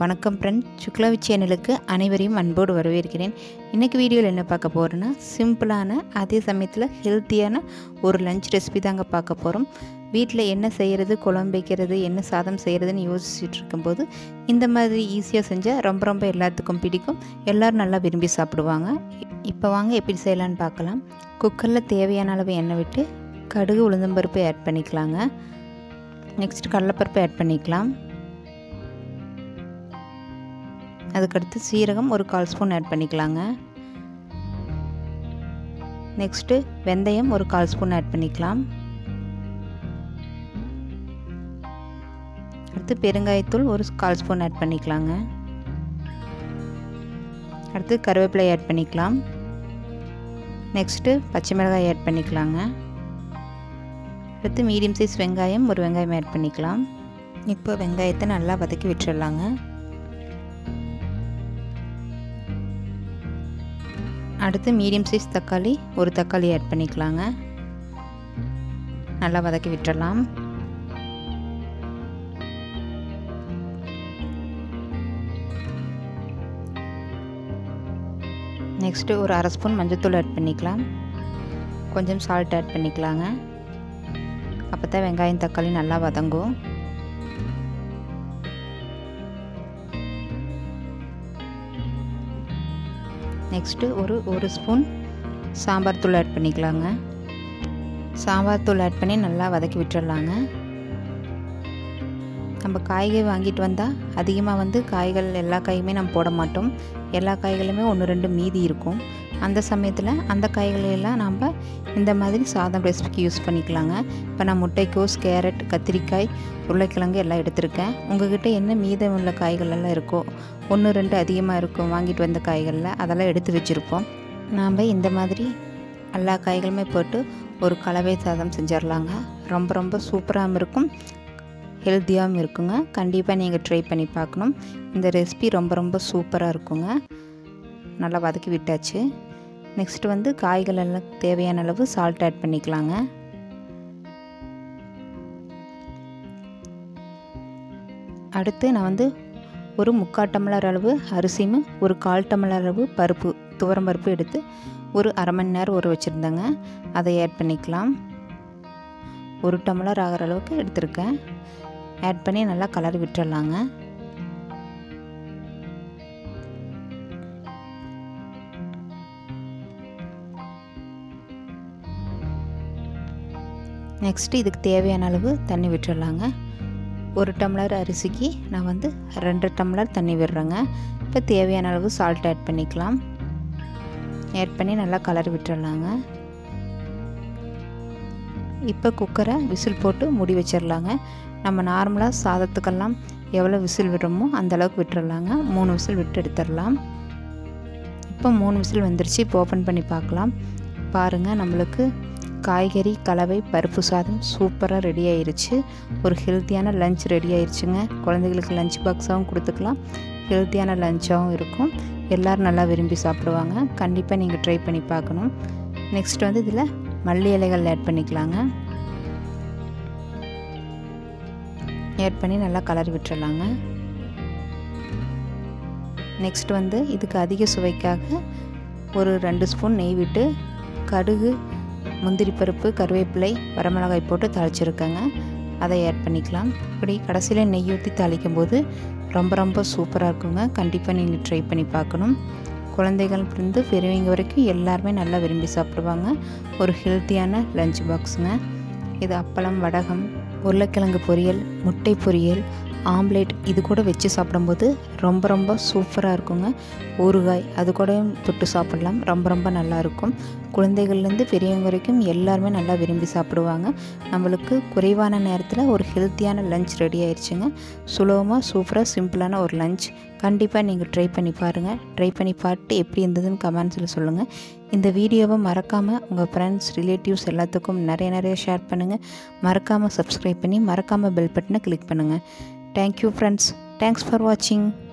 வணக்கம் ஃப்ரெண்ட் சுக்லாவி சேனலுக்கு அனைவரையும் அன்போடு வரவேற்கிறேன் இன்றைக்கி வீடியோவில் என்ன பார்க்க போகிறோன்னா சிம்பிளான அதே சமயத்தில் ஹெல்த்தியான ஒரு லஞ்ச் ரெசிபி தாங்க பார்க்க போகிறோம் வீட்டில் என்ன செய்கிறது குழம்பு வைக்கிறது என்ன சாதம் செய்கிறதுன்னு யோசிச்சுட்டு இருக்கும்போது இந்த மாதிரி ஈஸியாக செஞ்சால் ரொம்ப ரொம்ப எல்லாத்துக்கும் பிடிக்கும் எல்லோரும் நல்லா விரும்பி சாப்பிடுவாங்க இப்போ வாங்க எப்படி செய்யலான்னு பார்க்கலாம் குக்கரில் தேவையான அளவு எண்ணெய் விட்டு கடுகு உளுந்தம்பருப்பு ஆட் பண்ணிக்கலாங்க நெக்ஸ்ட் கடலைப்பருப்பு ஆட் பண்ணிக்கலாம் அதுக்கடுத்து சீரகம் ஒரு கால் ஸ்பூன் ஆட் பண்ணிக்கலாங்க நெக்ஸ்ட்டு வெந்தயம் ஒரு கால் ஸ்பூன் ஆட் பண்ணிக்கலாம் அடுத்து பெருங்காயத்தூள் ஒரு கால் ஸ்பூன் ஆட் பண்ணிக்கலாங்க அடுத்து கருவேப்பிலை ஆட் பண்ணிக்கலாம் நெக்ஸ்ட்டு பச்சை மிளகாய் ஆட் பண்ணிக்கலாங்க அடுத்து மீடியம் சைஸ் வெங்காயம் ஒரு வெங்காயம் ஆட் பண்ணிக்கலாம் இப்போ வெங்காயத்தை நல்லா வதக்கி விட்டுடலாங்க அடுத்து மீடியம் சைஸ் தக்காளி ஒரு தக்காளி ஆட் பண்ணிக்கலாங்க நல்லா வதக்கி விட்டுடலாம் நெக்ஸ்ட்டு ஒரு அரை ஸ்பூன் மஞ்சள்தூள் ஆட் பண்ணிக்கலாம் கொஞ்சம் சால்ட் ஆட் பண்ணிக்கலாங்க அப்போ தான் வெங்காயம் தக்காளி நல்லா வதங்கும் நெக்ஸ்ட்டு ஒரு ஒரு ஸ்பூன் சாம்பார் தூள் ஆட் பண்ணிக்கலாங்க சாம்பார் தூள் ஆட் பண்ணி நல்லா வதக்கி விட்டுடலாங்க நம்ம காய்கறி வாங்கிட்டு வந்தால் அதிகமாக வந்து காய்கள் எல்லா காயுமே நம்ம போட மாட்டோம் எல்லா காய்களுமே ஒன்று ரெண்டு மீதி இருக்கும் அந்த சமயத்தில் அந்த காய்களையெல்லாம் நம்ம இந்த மாதிரி சாதம் ரெசிபிக்கு யூஸ் பண்ணிக்கலாங்க இப்போ நான் முட்டைக்கோஸ் கேரட் கத்திரிக்காய் உருளைக்கிழங்கு எல்லாம் எடுத்திருக்கேன் உங்ககிட்ட என்ன மீதம் உள்ள காய்கள் எல்லாம் இருக்கோ ஒன்று ரெண்டு அதிகமாக இருக்கும் வாங்கிட்டு வந்த காய்களில் அதெல்லாம் எடுத்து வச்சுருப்போம் நாம் இந்த மாதிரி எல்லா காய்களுமே போட்டு ஒரு கலவை சாதம் செஞ்சிடலாங்க ரொம்ப ரொம்ப சூப்பராகவும் இருக்கும் ஹெல்த்தியாகவும் இருக்குங்க கண்டிப்பாக நீங்கள் ட்ரை பண்ணி பார்க்கணும் இந்த ரெசிபி ரொம்ப ரொம்ப சூப்பராக இருக்குங்க நல்லா வதக்கி விட்டாச்சு நெக்ஸ்ட்டு வந்து காய்கள் எல்லாம் தேவையான அளவு சால்ட் ஆட் பண்ணிக்கலாங்க அடுத்து நான் வந்து ஒரு முக்கால் டம்ளர் அளவு அரிசியும் ஒரு கால் டம்ளர் அளவு பருப்பு துவரம் பருப்பு எடுத்து ஒரு அரை மணி நேரம் ஊற வச்சுருந்தேங்க அதை ஆட் பண்ணிக்கலாம் ஒரு டம்ளர் ஆகிற அளவுக்கு எடுத்திருக்கேன் ஆட் பண்ணி நல்லா கலர் விட்டுடலாங்க நெக்ஸ்ட்டு இதுக்கு தேவையான அளவு தண்ணி விட்டுடலாங்க ஒரு டம்ளர் அரிசிக்கு நான் வந்து ரெண்டு டம்ளர் தண்ணி விடுறேங்க இப்போ தேவையான அளவு சால்ட் ஆட் பண்ணிக்கலாம் ஆட் பண்ணி நல்லா கலர் விட்டுடலாங்க இப்போ குக்கரை விசில் போட்டு மூடி வச்சிடலாங்க நம்ம நார்மலாக சாதத்துக்கெல்லாம் எவ்வளோ விசில் விடுறோமோ அந்தளவுக்கு விட்டுறலாங்க மூணு விசில் விட்டு எடுத்துடலாம் இப்போ மூணு விசில் வந்துருச்சு இப்போ ஓப்பன் பண்ணி பார்க்கலாம் பாருங்கள் நம்மளுக்கு காய்கறி கலவை பருப்பு சாதம் சூப்பராக ரெடி ஆயிருச்சு ஒரு ஹெல்த்தியான லஞ்ச் ரெடி ஆயிடுச்சுங்க குழந்தைகளுக்கு லஞ்ச் பாக்ஸாகவும் கொடுத்துக்கலாம் ஹெல்த்தியான லஞ்சாகவும் இருக்கும் எல்லோரும் நல்லா விரும்பி சாப்பிடுவாங்க கண்டிப்பாக நீங்கள் ட்ரை பண்ணி பார்க்கணும் நெக்ஸ்ட் வந்து இதில் மல்லி இலைகள் ஆட் பண்ணிக்கலாங்க ஆட் பண்ணி நல்லா கலர் விட்டுறலாங்க நெக்ஸ்ட் வந்து இதுக்கு அதிக சுவைக்காக ஒரு ரெண்டு ஸ்பூன் நெய் விட்டு கடுகு முந்திரி பருப்பு கருவேப்பிலை வரமிளகாய் போட்டு தாளிச்சிருக்கேங்க அதை ஆட் பண்ணிக்கலாம் இப்படி கடைசியில் நெய் ஊற்றி தாளிக்கும் போது ரொம்ப ரொம்ப சூப்பராக இருக்குங்க கண்டிப்பாக நீங்கள் ட்ரை பண்ணி பார்க்கணும் குழந்தைகள் இருந்து பெரியவங்க வரைக்கும் எல்லாருமே நல்லா விரும்பி சாப்பிடுவாங்க ஒரு ஹெல்த்தியான லஞ்ச் பாக்ஸுங்க இது அப்பளம் வடகம் உருளைக்கிழங்கு பொரியல் முட்டை பொரியல் ஆம்லேட் இது கூட வச்சு சாப்பிடும்போது ரொம்ப ரொம்ப சூப்பராக இருக்குங்க ஊறுகாய் அது கூடயும் தொட்டு சாப்பிடலாம் ரொம்ப ரொம்ப நல்லாயிருக்கும் குழந்தைகள்லேருந்து பெரியவங்க வரைக்கும் எல்லாருமே நல்லா விரும்பி சாப்பிடுவாங்க நம்மளுக்கு குறைவான நேரத்தில் ஒரு ஹெல்த்தியான லஞ்ச் ரெடி ஆயிடுச்சுங்க சுலபமாக சூப்பராக சிம்பிளான ஒரு லஞ்ச் கண்டிப்பாக நீங்கள் ட்ரை பண்ணி பாருங்கள் ட்ரை பண்ணி பார்த்து எப்படி இருந்ததுன்னு கமெண்ட்ஸில் சொல்லுங்கள் இந்த வீடியோவை மறக்காமல் உங்கள் ஃப்ரெண்ட்ஸ் ரிலேட்டிவ்ஸ் எல்லாத்துக்கும் நிறைய நிறைய ஷேர் பண்ணுங்கள் மறக்காமல் சப்ஸ்கிரைப் பண்ணி மறக்காமல் பெல் பட்டனை கிளிக் பண்ணுங்கள் தேங்க்யூ ஃப்ரெண்ட்ஸ் தேங்க்ஸ் ஃபார் வாட்சிங்